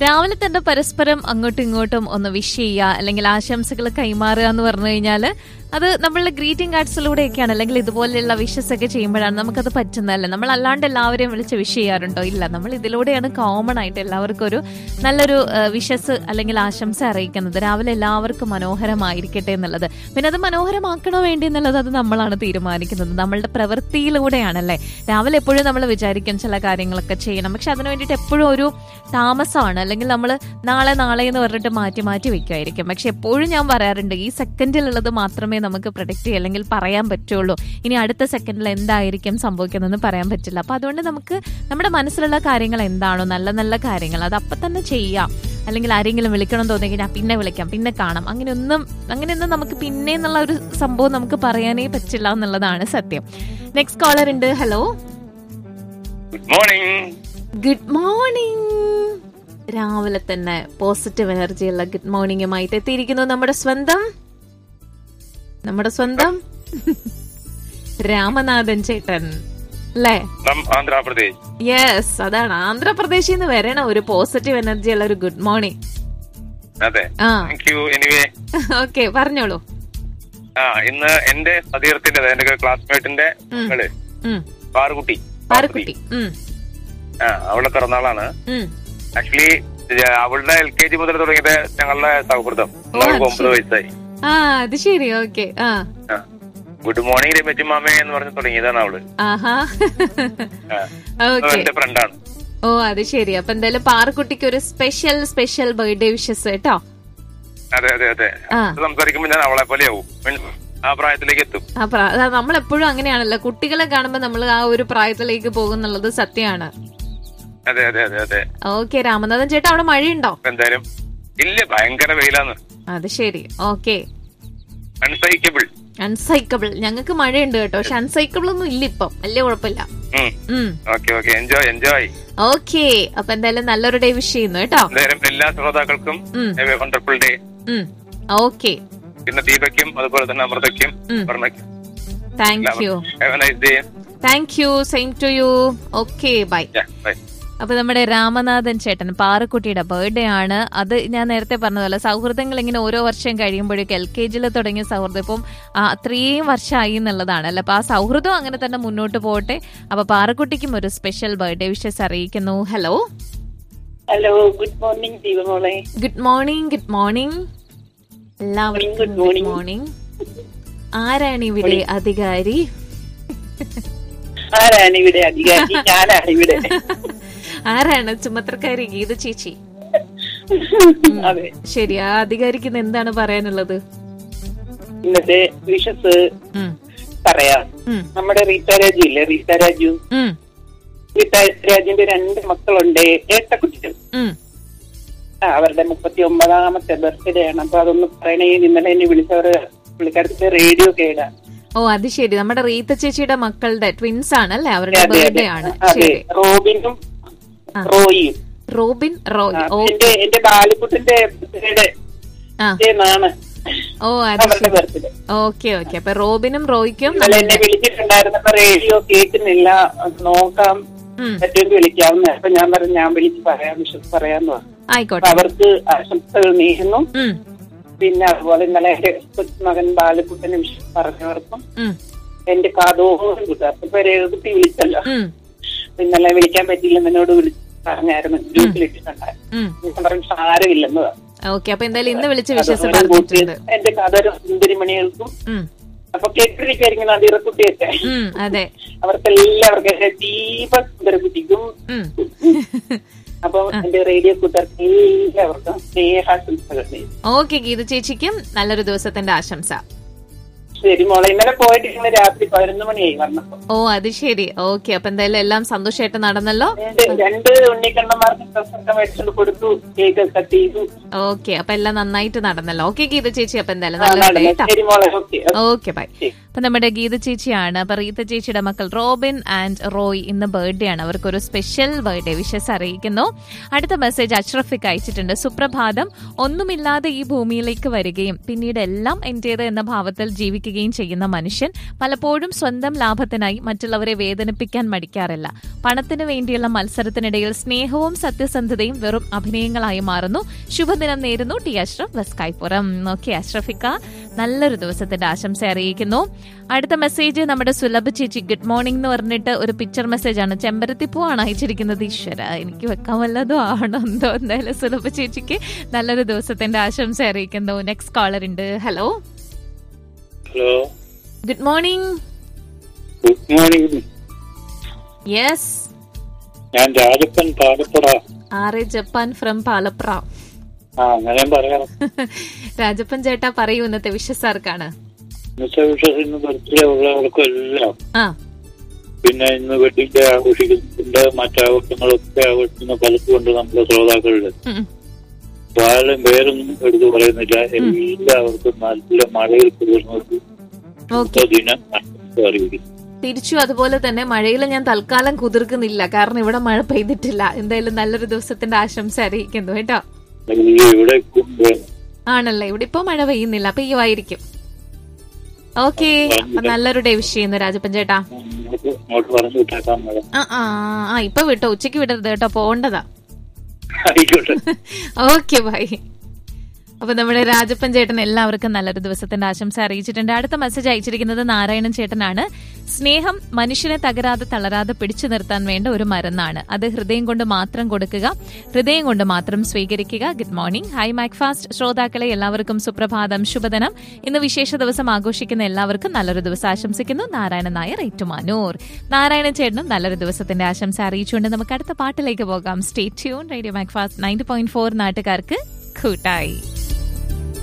രാവിലെ തന്നെ പരസ്പരം അങ്ങോട്ടും ഇങ്ങോട്ടും ഒന്ന് വിഷ് ചെയ്യുക അല്ലെങ്കിൽ ആശംസകൾ കൈമാറുക എന്ന് പറഞ്ഞു കഴിഞ്ഞാൽ അത് നമ്മളുടെ ഗ്രീറ്റിംഗ് കാർഡ്സിലൂടെയൊക്കെയാണ് അല്ലെങ്കിൽ ഇതുപോലെയുള്ള വിഷസ് ഒക്കെ ചെയ്യുമ്പോഴാണ് നമുക്കത് പറ്റുന്നതല്ലേ നമ്മൾ അല്ലാണ്ട് എല്ലാവരെയും വിളിച്ച് വിഷ് ചെയ്യാറുണ്ടോ ഇല്ല നമ്മൾ ഇതിലൂടെയാണ് കോമൺ ആയിട്ട് എല്ലാവർക്കും ഒരു നല്ലൊരു വിഷസ് അല്ലെങ്കിൽ ആശംസ അറിയിക്കുന്നത് രാവിലെ എല്ലാവർക്കും മനോഹരമായിരിക്കട്ടെ എന്നുള്ളത് പിന്നെ അത് മനോഹരമാക്കണോ വേണ്ടി എന്നുള്ളത് അത് നമ്മളാണ് തീരുമാനിക്കുന്നത് നമ്മളുടെ പ്രവൃത്തിയിലൂടെയാണല്ലേ രാവിലെ എപ്പോഴും നമ്മൾ വിചാരിക്കും ചില കാര്യങ്ങളൊക്കെ ചെയ്യണം പക്ഷെ അതിനു വേണ്ടിയിട്ട് എപ്പോഴും ഒരു താമസമാണ് അല്ലെങ്കിൽ നമ്മൾ നാളെ നാളെ എന്ന് പറഞ്ഞിട്ട് മാറ്റി മാറ്റി വെക്കുമായിരിക്കും പക്ഷെ എപ്പോഴും ഞാൻ പറയാറുണ്ട് ഈ സെക്കൻഡിലുള്ളത് മാത്രമേ നമുക്ക് പ്രൊഡക്റ്റ് ചെയ്യുക അല്ലെങ്കിൽ പറയാൻ പറ്റുള്ളൂ ഇനി അടുത്ത സെക്കൻഡിൽ എന്തായിരിക്കും സംഭവിക്കുന്നതെന്ന് പറയാൻ പറ്റില്ല അപ്പൊ അതുകൊണ്ട് നമുക്ക് നമ്മുടെ മനസ്സിലുള്ള കാര്യങ്ങൾ എന്താണോ നല്ല നല്ല കാര്യങ്ങൾ അത് അപ്പം തന്നെ ചെയ്യാം അല്ലെങ്കിൽ ആരെങ്കിലും വിളിക്കണം തോന്നി കഴിഞ്ഞാൽ പിന്നെ വിളിക്കാം പിന്നെ കാണാം അങ്ങനെയൊന്നും അങ്ങനെയൊന്നും നമുക്ക് പിന്നെ എന്നുള്ള ഒരു സംഭവം നമുക്ക് പറയാനേ പറ്റില്ല എന്നുള്ളതാണ് സത്യം നെക്സ്റ്റ് കോളർ ഉണ്ട് hello good morning good morning രാവിലെ തന്നെ പോസിറ്റീവ് എനർജി ഉള്ള ഗുഡ് മോർണിംഗുമായിട്ട് എത്തിയിരിക്കുന്നു നമ്മുടെ സ്വന്തം നമ്മുടെ സ്വന്തം രാമനാഥൻ ചേട്ടൻ അല്ലേ ഫ്രം ആന്ധ്രാപ്രദേശ് യെസ് അതാണ് ആന്ധ്രാപ്രദേശിൽ നിന്ന് വരണ ഒരു പോസിറ്റീവ് എനർജി ഉള്ള ഒരു ഗുഡ് മോർണിംഗ് അതെ ആ താങ്ക് യു എനിവേ ഓക്കെ പറഞ്ഞോളൂ ആ ഇന്ന് എന്റെ സതീർത്തിന്റെ എന്റെ ക്ലാസ്മേറ്റിന്റെ ഉം. മകള് ഉം പാറുകുട്ടി പാറക്കുട്ടി ഉം ആ അവളുടെ പിറന്നാളാണ് ഉം ആക്ച്വലി അവളുടെ എൽ കെ ജി മുതൽ തുടങ്ങിയത് ഞങ്ങളുടെ സൗഹൃദം ഓ, അവൾക്ക് അത് ഒമ്പത് ശരി. വയസ്സായി ആ അത് ശരി ഓക്കെ ആ ഗുഡ് മോർണിംഗ് രമേശ് മാമേ എന്ന് പറഞ്ഞ് തുടങ്ങിയതാണ് അവള് ആഹാ ആ. അവൾ ഓക്കെ എന്റെ ഫ്രണ്ടാണ് ഓ അത് ശരി അപ്പൊ എന്തായാലും പാറക്കുട്ടിക്ക് ഒരു സ്പെഷ്യൽ സ്പെഷ്യൽ ബർത്ത്ഡേ വിഷസ് കേട്ടോ അതെ അതെ അതെ ആ. ഇത് സംസാരിക്കുമ്പോൾ ഞാൻ അവളെ പോലെ ആവും Means ആ പ്രായത്തിലേക്ക് എത്തും ആ പ്രാ- അതാ നമ്മൾ എപ്പോഴും അങ്ങനെയാണല്ലോ കുട്ടികളെ കാണുമ്പോൾ നമ്മൾ ആ ഒരു പ്രായത്തിലേക്ക് പോകുന്നുള്ളത് സത്യമാണ് അതെ അതെ അതെ അതെ ഓക്കെ രാമനാഥൻ ചേട്ടാ അവിടെ മഴയുണ്ടോ അപ്പൊ എന്തായാലും ഇല്ല ഭയങ്കര വെയിലാന്ന് അത് ശരി ഓക്കെ അൺസൈക്കബിൾ അൺസൈക്കബിൾ ഞങ്ങൾക്ക് മഴയുണ്ട് കേട്ടോ പക്ഷെ അൺസൈക്കബിൾ ഒന്നും ഇല്ല ഇപ്പം വലിയ കുഴപ്പമില്ല ഉം okay okay enjoy enjoy okay അപ്പൊ എന്തായാലും നല്ലൊരു ഡേ വിഷ് ചെയ്യുന്നു കേട്ടോ എന്തായാലും എല്ലാ ശ്രോതാക്കൾക്കും ഉം. വണ്ടർഫുൾ ഡേ ഉം ഓക്കെ പിന്നെ ദീപയ്ക്കും അതുപോലെ തന്നെ അമൃതയ്ക്കും ഉം. വർമ്മയ്ക്കും thank you have nice day thank you same to you okay bye bye അപ്പൊ നമ്മുടെ രാമനാഥൻ ചേട്ടൻ പാറക്കുട്ടിയുടെ ബർത്ത്ഡേ ആണ് അത് ഞാൻ നേരത്തെ പറഞ്ഞതുപോലെ സൗഹൃദങ്ങൾ ഇങ്ങനെ ഓരോ വർഷം കഴിയുമ്പോഴേക്കും എൽ കെ ജിയിൽ തുടങ്ങിയ സൗഹൃദം ഇപ്പം ആ, അത്രയും വർഷമായി എന്നുള്ളതാണ് അല്ല അപ്പൊ ആ സൗഹൃദം അങ്ങനെ തന്നെ മുന്നോട്ട് പോകട്ടെ അപ്പൊ പാറക്കുട്ടിക്കും ഒരു സ്പെഷ്യൽ ബർത്ത്ഡേ വിഷസ് അറിയിക്കുന്നു ഹലോ ഹലോ ഗുഡ് മോർണിംഗ് ദീപമോളെ ഗുഡ് മോർണിംഗ് ഗുഡ് മോർണിംഗ് എല്ലാവർക്കും Good ഗുഡ് morning. മോർണിംഗ് ആരാണ് ഇവിടെ അധികാരി ആരാണ് ഇവിടെ അധികാരി ഞാനാണ് ഇവിടെ ആരാണ് ചുമത്രക്കാരി ഗീത ചേച്ചി അതെ ശരി ആ അധികാരിക്ക് ഇന്ന് എന്താണ് പറയാനുള്ളത് ഇന്നത്തെ വിഷസ് ഉം, പറയാം ഉം, നമ്മുടെ റീത്ത രാജു ഇല്ലേ റീത്ത രാജു ഉം, റീത്ത രാജുവിന്റെ രണ്ട് മക്കളുണ്ട് ഏട്ടക്കുട്ടികൾ ഉം. ആ, അവരുടെ മുപ്പത്തി ഒമ്പതാമത്തെ ബർത്ത്ഡേ ആണ് അപ്പൊ അതൊന്ന് പറയണേ ഇന്നലെ എന്നെ വിളിച്ചവർ പുള്ളിക്കാരത്തിന്റെ റേഡിയോ കേടാണ് ഓ അത് ശരി നമ്മുടെ റീത്ത ചേച്ചിയുടെ മക്കളുടെ ട്വിൻസ് ആണ് അല്ലേ അവരുടെ അതെ, അതെ. ബർത്ത്ഡേ ആണ് അതെ ശരി റോബിനും ആ. റോയിയും റോബിൻ റോയ് ആ, ഓ എന്റെ എന്റെ ബാലിക്കുട്ടിന്റെ ബർത്ത്ഡേ ആ ആണ് ഓ അത് അവരുടെ ശരി ബർത്ത്ഡേ ഓക്കെ ഓക്കെ അപ്പൊ റോബിനും റോയ്ക്കും ഇന്നലെ എന്നെ വിളിച്ചിട്ടുണ്ടായിരുന്നപ്പോ റേഡിയോ കേൾക്കുന്നില്ല അത് നോക്കാം ഉം, പറ്റുമെങ്കിൽ വിളിക്കാവുന്ന അപ്പൊ ഞാൻ പറഞ്ഞു ഞാൻ വിളിച്ച് പറയാം വിശ്വസ് പറയാന്ന് പറഞ്ഞു അപ്പൊ ആയിക്കോട്ടെ അവർക്ക് ആശംസകൾ നേരുന്നു ഉം, പിന്നെ അതുപോലെ ഇന്നലെ എന്റെ കൊച്ചുമകൻ ബാലക്കുട്ടനെ വിശ്വസ് പറഞ്ഞവർക്കും ഉം, എന്റെ കാതോറും കൂട്ടുകാർക്ക് ഇപ്പൊ രേവതി വിളിച്ചല്ലോ ഉം, ഇന്നലെ വിളിക്കാൻ പറ്റിയില്ലെന്ന് എന്നോട് വിളിച്ച് പറഞ്ഞായിരുന്നു ഗ്രൂപ്പിൽ ഇട്ടിട്ടുണ്ടായിരുന്നു ഉം. ഞാൻ പറഞ്ഞു സാരമില്ലെന്ന് പറഞ്ഞു ഓക്കെ അപ്പൊ എന്തായാലും ഇന്ന് വിളിച്ച് വിശ്വസം അതുപോലെ കൂട്ടി പറഞ്ഞിട്ടുണ്ട് എന്റെ കാതോര സുന്ദരിമണികൾക്കും ഉം, അപ്പൊ കേട്ടിരിക്കായിരിക്കും നദീറക്കുട്ടിയൊക്കെ ഉം, അതെ അവർക്കെല്ലാവർക്കും എന്റെ ദീപ സുന്ദരക്കുട്ടിക്കും ഉം. അപ്പൊ എന്റെ റേഡിയോ കൂട്ടുകാർക്ക് എല്ലാവർക്കും സ്നേഹാശംസകൾ നേരുന്നു. ഓക്കെ ഗീത ചേച്ചിക്കും നല്ലൊരു ദിവസത്തിന്റെ ആശംസ ശരി മോളെ ഇന്നലെ പോയിട്ട് ഇന്ന് രാത്രി പതിനൊന്ന് മണിയായി വന്നപ്പോ ഓ അത് ശരി ഓക്കെ അപ്പൊ എന്തായാലും എല്ലാം സന്തോഷമായിട്ട് നടന്നല്ലോ രണ്ട് രണ്ട് ഉണ്ണിക്കണ്ണന്മാർക്ക് ഡ്രസ്സൊക്കെ മേടിച്ചോണ്ട് കൊടുത്തു കേക്ക് കട്ട് ചെയ്തു ഓക്കെ അപ്പൊ എല്ലാം നന്നായിട്ട് നടന്നല്ലോ ഓക്കെ ഗീത ചേച്ചി അപ്പൊ എന്തായാലും ആ, നല്ലൊരു നടന്നു. ഡേട്ടാ ശരി മോളെ ഓക്കെ ഓക്കെ ബൈ അപ്പൊ നമ്മുടെ ഗീത ചേച്ചിയാണ് അപ്പൊ റീത്ത ചേച്ചിയുടെ മക്കൾ റോബിൻ ആൻഡ് റോയ് ഇന്ന് ബർത്ത്ഡേ ആണ് അവർക്കൊരു സ്പെഷ്യൽ ബർത്ത്ഡേ വിഷസ് അറിയിക്കുന്നു അടുത്ത മെസ്സേജ് അഷ്റഫിക്ക് അയച്ചിട്ടുണ്ട് സുപ്രഭാതം ഒന്നുമില്ലാതെ ഈ ഭൂമിയിലേക്ക് വരികയും പിന്നീട് എല്ലാം എന്റേത് എന്ന ഭാവത്തിൽ ജീവിക്കുകയും ചെയ്യുന്ന മനുഷ്യൻ പലപ്പോഴും സ്വന്തം ലാഭത്തിനായി മറ്റുള്ളവരെ വേദനിപ്പിക്കാൻ മടിക്കാറില്ല പണത്തിന് വേണ്ടിയുള്ള മത്സരത്തിനിടയിൽ സ്നേഹവും സത്യസന്ധതയും വെറും അഭിനയങ്ങളായി മാറുന്നു ശുഭദിനം നേരുന്നു ടി അഷ്റഫ് വസ്കായ്പുറം ഓക്കെ അഷ്റഫിക്ക നല്ലൊരു ദിവസത്തിന്റെ ആശംസ അറിയിക്കുന്നു അടുത്ത മെസ്സേജ് നമ്മുടെ സുലഭ ചേച്ചി ഗുഡ് മോർണിംഗ് എന്ന് പറഞ്ഞിട്ട് ഒരു പിക്ചർ മെസ്സേജ് ആണ് ചെമ്പരത്തിപ്പൂവാണ് അയച്ചിരിക്കുന്നത് ഈശ്വര എനിക്ക് വെക്കാൻ വല്ലതും ആണോ എന്തോ എന്തായാലും സുലഭ ചേച്ചിക്ക് നല്ലൊരു ദിവസത്തിന്റെ ആശംസ അറിയിക്കുന്നു നെക്സ്റ്റ് കോളർ ഉണ്ട് hello hello good morning good morning yes ഞാൻ Rajappan Palappura R A Jappan from Palapra ആ അങ്ങനെ പറയാം രാജപ്പൻ ചേട്ടാ പറയൂ ഇന്നത്തെ വിശ്വസാർക്കാണ് ഇന്നത്തെ വിശ്വാസം ഇന്ന് ബർത്ത്ഡേ ഉള്ളവർക്കും എല്ലാം ആ പിന്നെ ഇന്ന് വെഡിങ് ഡേ ആഘോഷിക്കുന്നുണ്ട് മറ്റാഘോഷങ്ങളൊക്കെ ആഘോഷിക്കുന്ന പലതുകൊണ്ട് നമ്മുടെ ശ്രോതാക്കളുടെ ഉം. ആരും പേരൊന്നും എടുത്തു പറയുന്നില്ല എല്ലാവർക്കും നല്ല മഴയിൽ കുതിർന്നവർക്ക് ഓക്കെ ദിനം ആശംസ അറിയിക്കുന്നു തിരിച്ചു അതുപോലെ തന്നെ മഴയിൽ ഞാൻ തൽക്കാലം കുതിർക്കുന്നില്ല കാരണം ഇവിടെ മഴ പെയ്തിട്ടില്ല എന്തായാലും നല്ലൊരു ദിവസത്തിന്റെ ആശംസ അറിയിക്കുന്നു കേട്ടോ വലിയ ഇവിടെ കൊണ്ട് ആണല്ലേ ഇവിടെ ഇപ്പൊ മഴ പെയ്യുന്നില്ല പെയ്യുമായിരിക്കും ഓക്കെ നല്ലൊരു ഡേ വിഷ് ചെയ്യുന്നു രാജപ്പൻ ചേട്ടാ അങ്ങോട്ട് അങ്ങോട്ട് പറഞ്ഞു വിട്ടേക്കാം മഴ ആ ആ ആ ഇപ്പൊ വിട്ടോ ഉച്ചയ്ക്ക് വിടരുത് കേട്ടോ പോകേണ്ടതാ ആയിക്കോട്ടെ ഓക്കെ ബൈ അപ്പൊ നമ്മുടെ രാജപ്പൻ ചേട്ടൻ എല്ലാവർക്കും നല്ലൊരു ദിവസത്തിന്റെ ആശംസ അറിയിച്ചിട്ടുണ്ട് അടുത്ത മെസ്സേജ് അയച്ചിരിക്കുന്നത് നാരായണൻ ചേട്ടനാണ് സ്നേഹം മനുഷ്യനെ തകരാതെ തളരാതെ പിടിച്ചു നിർത്താൻ വേണ്ട ഒരു മരുന്നാണ് അത് ഹൃദയം കൊണ്ട് മാത്രം കൊടുക്കുക ഹൃദയം കൊണ്ട് മാത്രം സ്വീകരിക്കുക ഗുഡ് മോർണിംഗ് ഹൈ മാക്ഫാസ്റ്റ് ശ്രോതാക്കളെ എല്ലാവർക്കും സുപ്രഭാതം ശുഭദിനം ഇന്ന് വിശേഷ ദിവസം ആഘോഷിക്കുന്ന എല്ലാവർക്കും നല്ലൊരു ദിവസം ആശംസിക്കുന്നു നാരായണൻ നായർ ഏറ്റുമാനൂർ നാരായണൻ ചേട്ടനും നല്ലൊരു ദിവസത്തിന്റെ ആശംസ അറിയിച്ചുകൊണ്ട് നമുക്ക് അടുത്ത പാട്ടിലേക്ക് പോകാം stay tune radio Macfast ninety point four നാട്ടുകാർക്ക് കൂട്ടായി